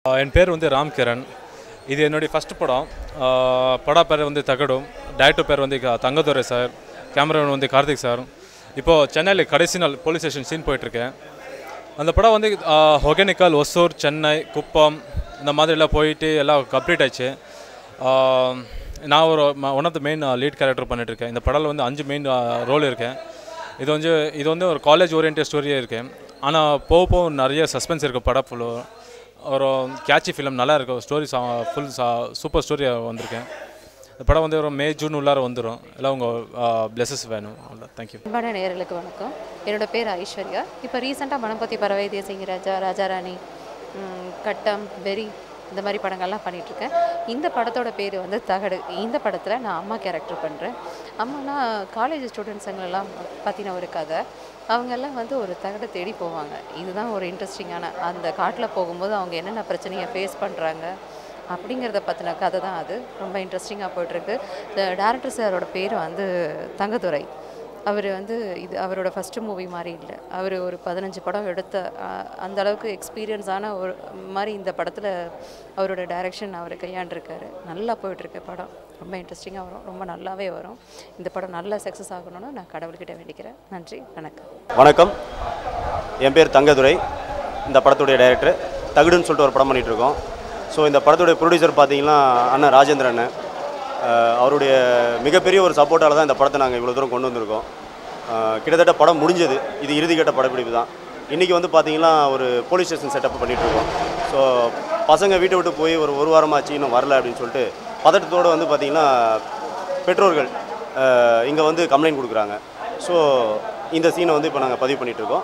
என் பேர் வந்து ராம் கிரண் இது என்னுடைய ஃபஸ்ட் படம் ஆஹ் படா பேர் வந்து தகடும் டேரக்டர் பேர் வந்து க- தங்கதுரை சார் கேமராமேன் வந்து கார்த்திக் சார் இப்போது சென்னையில் கடைசி நாள் போலீஸ் ஸ்டேஷன் சீன் போயிட்டுருக்கேன் அந்த படம் வந்து ஆஹ், ஒகேனக்கல் ஒசூர் சென்னை குப்பம் இந்த மாதிரிலாம் போயிட்டு எல்லாம் கம்ப்ளீட் ஆயிடுச்சு ஆஹ், நான் ஒரு one of the main lead character பண்ணிட்டுருக்கேன் இந்த படத்தில் வந்து அஞ்சு மெயின் ரோல் இருக்கேன் இது வந்து இது வந்து ஒரு காலேஜ் ஓரியன்ட் ஸ்டோரியே இருக்குது ஆனால் போக போக நிறைய சஸ்பென்ஸ் இருக்குது படம் ஃபுல்லு ஒரு கேட்சி ஃபிலிம் நல்லா இருக்கும் ஸ்டோரி சா ஃபுல் சா சூப்பர் ஸ்டோரி வந்திருக்கேன் இந்த படம் வந்து ஒரு மே ஜூன் உள்ளார வந்துடும் எல்லாம் உங்கள் பிளெஸஸ் வேணும் அவ்வளோ தேங்க்யூ அன்பான நேயர்களுக்கு வணக்கம் என்னோட பேர் ஐஸ்வர்யா இப்போ ரீசெண்டாக மணம்பத்தி பறவை தேசிங்க ராஜா ராஜாராணி ம், கட்டம் வெறி இந்த மாதிரி படங்கள்லாம் பண்ணிகிட்ருக்கேன் இந்த படத்தோட பேர் வந்து தகடு இந்த படத்தில் நான் அம்மா கேரக்டர் பண்ணுறேன் அம்மானா காலேஜ் ஸ்டூடெண்ட்ஸுங்களெல்லாம் பற்றின ஒரு கதை அவங்கெல்லாம் வந்து ஒரு தகடை தேடி போவாங்க இதுதான் ஒரு இன்ட்ரெஸ்டிங்கான அந்த காட்டில் போகும்போது அவங்க என்னென்ன பிரச்சனையை ஃபேஸ் பண்ணுறாங்க அப்படிங்கிறத பற்றின கதை தான் அது ரொம்ப இன்ட்ரெஸ்டிங்காக போயிட்டுருக்கு டேரக்டர் சாரோட பேர் வந்து தங்கதுரை அவர் வந்து இது அவரோட ஃபஸ்ட்டு மூவி மாதிரி இல்லை அவர் ஒரு பதினஞ்சு படம் எடுத்த அஹ், அந்த அளவுக்கு எக்ஸ்பீரியன்ஸான ஒரு மாதிரி இந்த படத்தில் அவரோட டைரக்ஷன் அவர் கையாண்டிருக்காரு நல்லா போயிட்டுருக்கு படம் ரொம்ப இன்ட்ரெஸ்டிங்காக வரும் ரொம்ப நல்லாவே வரும் இந்த படம் நல்லா சக்ஸஸ் ஆகணும்னு நான் கடவுள்கிட்ட வேண்டிக்கிறேன் நன்றி வணக்கம் வணக்கம் என் பேர் தங்கதுரை இந்த படத்துடைய டைரக்டர் தகுடுன்னு சொல்லிட்டு ஒரு படம் பண்ணிட்டு இருக்கோம் ஸோ இந்த படத்துடைய ப்ரொடியூசர் பார்த்தீங்கன்னா அண்ணன் ராஜேந்திர அண்ணன் அஹ் அவருடைய மிகப்பெரிய ஒரு சப்போர்ட்டால் தான் இந்த படத்தை நாங்கள் இவ்வளோ தூரம் கொண்டு வந்திருக்கோம் அஹ் கிட்டத்தட்ட படம் முடிஞ்சது இது இறுதிக்கட்ட படப்பிடிப்பு தான் இன்றைக்கி வந்து பார்த்தீங்கன்னா ஒரு போலீஸ் ஸ்டேஷன் செட்டப் பண்ணிகிட்ருக்கோம் ஸோ பசங்க வீட்டை விட்டு போய் ஒரு ஒரு வாரமாச்சு இன்னும் வரல அப்படின்னு சொல்லிட்டு பதட்டத்தோடு வந்து பார்த்திங்கன்னா பெற்றோர்கள் இங்கே வந்து கம்ப்ளைண்ட் கொடுக்குறாங்க ஸோ இந்த சீனை வந்து இப்போ நாங்கள் பதிவு பண்ணிகிட்ருக்கோம்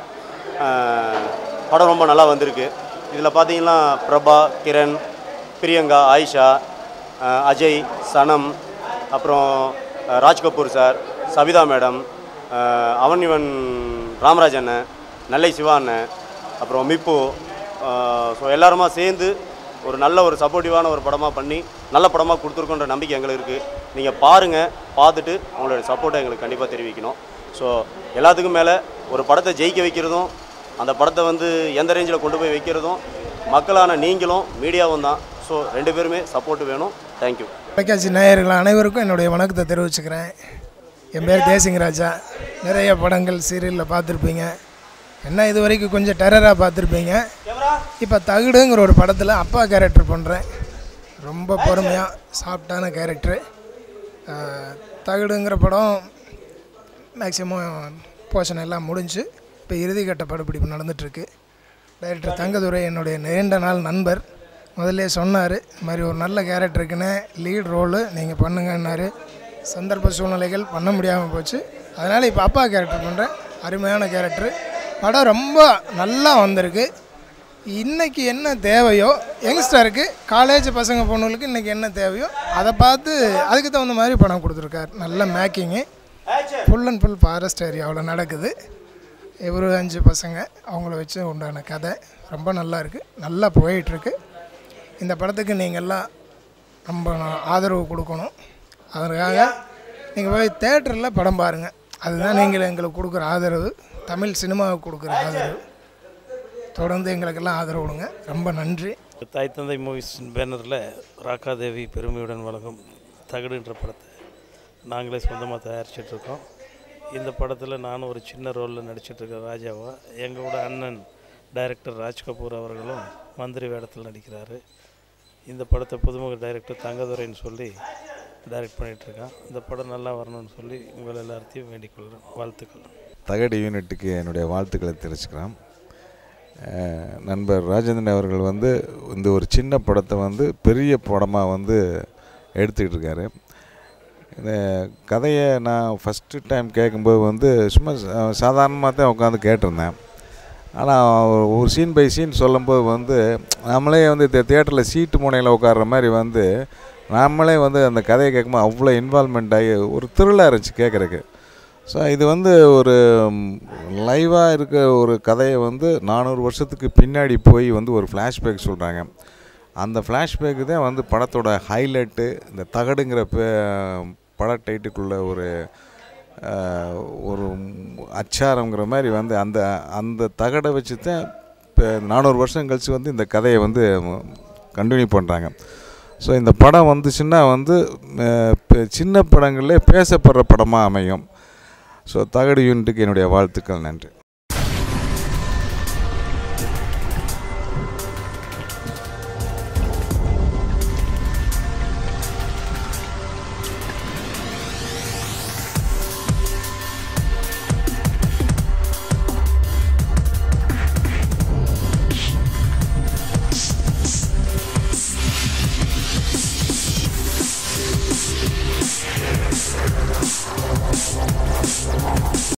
படம் ரொம்ப நல்லா வந்திருக்கு இதில் பார்த்தீங்கன்னா பிரபா கிரண் பிரியங்கா ஆயிஷா அஹ், அஜய் சனம் அப்புறம் அஹ், ராஜ் கபூர் சார் சபிதா மேடம் அஹ், அவனிவன் ராமராஜ் அண்ணன் நெல்லை சிவா அண்ணன் அப்புறம் மிப்பு ஸோ எல்லாருமா சேர்ந்து ஒரு நல்ல ஒரு சப்போர்ட்டிவான ஒரு படமாக பண்ணி நல்ல படமாக கொடுத்துருக்கோன்ற நம்பிக்கை எங்களுக்கு இருக்குது நீங்கள் பாருங்கள் பார்த்துட்டு உங்களோட சப்போர்ட்டை எங்களுக்கு கண்டிப்பாக தெரிவிக்கணும் ஸோ எல்லாத்துக்கும் மேலே ஒரு படத்தை ஜெயிக்க வைக்கிறதும் அந்த படத்தை வந்து எந்த ரேஞ்சில் கொண்டு போய் வைக்கிறதும் மக்களான நீங்களும் மீடியாவும் தான் ஸோ ரெண்டு பேருமே சப்போர்ட் வேணும் தேங்க்யூ தொலைக்காட்சி நேயர்கள் அனைவருக்கும் என்னுடைய வணக்கத்தை தெரிவிச்சுக்கிறேன் என் பேர் தேசிங் ராஜா நிறைய படங்கள் சீரியலில் பார்த்துருப்பீங்க என்ன இது வரைக்கும் கொஞ்சம் டெரராக பார்த்துருப்பீங்க இப்போ தகுடுங்கிற ஒரு படத்தில் அப்பா கேரக்டர் பண்ணுறேன் ரொம்ப பொறுமையாக சாஃப்டான கேரக்டரு தகுடுங்கிற படம் மேக்ஸிமம் போர்ஷன் எல்லாம் முடிஞ்சு இப்போ இறுதிக்கட்ட படப்பிடிப்பு நடந்துகிட்ருக்கு டைரக்டர் தங்கதுரை என்னுடைய நீண்ட நாள் நண்பர் முதல்ல சொன்னார் இது மாதிரி ஒரு நல்ல கேரக்டருக்குன்னு லீட் ரோலு நீங்கள் பண்ணுங்கன்னாரு சந்தர்ப்ப சூழ்நிலைகள் பண்ண முடியாமல் போச்சு அதனால் இப்போ அப்பா கேரக்டர் பண்ணுறேன் அருமையான கேரக்டர் படம் ரொம்ப நல்லா வந்திருக்கு இன்றைக்கி என்ன தேவையோ யங்ஸ்டருக்கு காலேஜ் பசங்க பொண்ணுங்களுக்கு இன்றைக்கி என்ன தேவையோ அதை பார்த்து அதுக்கு தகுந்த மாதிரி படம் கொடுத்துருக்காரு நல்ல making full and full forest ஏரியாவில் நடக்குது இவர் அஞ்சு பசங்க அவங்கள வச்சு உண்டான கதை ரொம்ப நல்லா இருக்குது நல்லா போயிட்டுருக்கு இந்த படத்துக்கு நீங்கள் எல்லாம் ரொம்ப ஆதரவு கொடுக்கணும் அதற்காக நீங்கள் போய் தேட்டரில் படம் பாருங்கள் அதுதான் நீங்கள் எங்களுக்கு கொடுக்குற ஆதரவு தமிழ் சினிமாவுக்கு கொடுக்குற ஆதரவு தொடர்ந்து எங்களுக்கெல்லாம் ஆதரவு கொடுங்க ரொம்ப நன்றி தாய் தந்தை மூவிஸ் பேனரில் ராக்காதேவி பெருமையுடன் வழங்கும் தகடுன்ற படத்தை நாங்களே சொந்தமாக தயாரிச்சிட்ருக்கோம் இந்த படத்தில் நானும் ஒரு சின்ன ரோலில் நடிச்சிட்ருக்கேன் ராஜாவா எங்களோட அண்ணன் டைரக்டர் ராஜ் கபூர் அவர்களும் மந்திரி வேடத்தில் நடிக்கிறாரு இந்த படத்தை புதுமுக டைரக்டர் தங்கதுரைன்னு சொல்லி டைரக்ட் பண்ணிகிட்ருக்கான் இந்த படம் நல்லா வரணும்னு சொல்லி உங்கள் எல்லாத்தையும் வேண்டிக் கொள்கிறேன் வாழ்த்துக்கள் தகடு யூனிட்டுக்கு என்னுடைய வாழ்த்துக்களை தெரிவிச்சுக்கிறேன் அஹ் நண்பர் ராஜேந்திரன் அவர்கள் வந்து இந்த ஒரு சின்ன படத்தை வந்து பெரிய படமாக வந்து எடுத்துக்கிட்டு இருக்காரு இந்த கதையை நான் ஃபஸ்ட்டு டைம் கேட்கும்போது வந்து சும்மா சாதாரணமாக தான் உட்காந்து கேட்டிருந்தேன் ஆனால் ஒரு சீன் பை சீன் சொல்லும்போது வந்து நம்மளே வந்து தியேட்டரில் சீட்டு முனையில் உட்கார்ற மாதிரி வந்து நாமளே வந்து அந்த கதையை கேட்கும்போது அவ்வளோ இன்வால்மெண்ட் ஆகி ஒரு திருவிழா இருந்துச்சு கேட்குறக்கு ஸோ இது வந்து ஒரு லைவாக இருக்க ஒரு கதையை வந்து நானூறு வருஷத்துக்கு பின்னாடி போய் வந்து ஒரு ஃப்ளாஷ்பேக் சொல்கிறாங்க அந்த ஃப்ளாஷ்பேக்கு தான் வந்து படத்தோட ஹைலைட்டு இந்த தகடுங்கிற பே பட டைட்டுக்குள்ள ஒரு அஹ், ஒரு அச்சாரங்கிற மாதிரி வந்து அந்த அந்த தகடை வச்சு தான் இப்போ நானூறு வருஷம் கழித்து வந்து இந்த கதையை வந்து கண்டினியூ பண்ணுறாங்க ஸோ இந்த படம் வந்துச்சுன்னா வந்து அஹ், பெ- சின்ன படங்களே பேசப்படுற படமாக அமையும் ஸோ தகடு யூனிட்டுக்கு என்னுடைய வாழ்த்துக்கள் நன்றி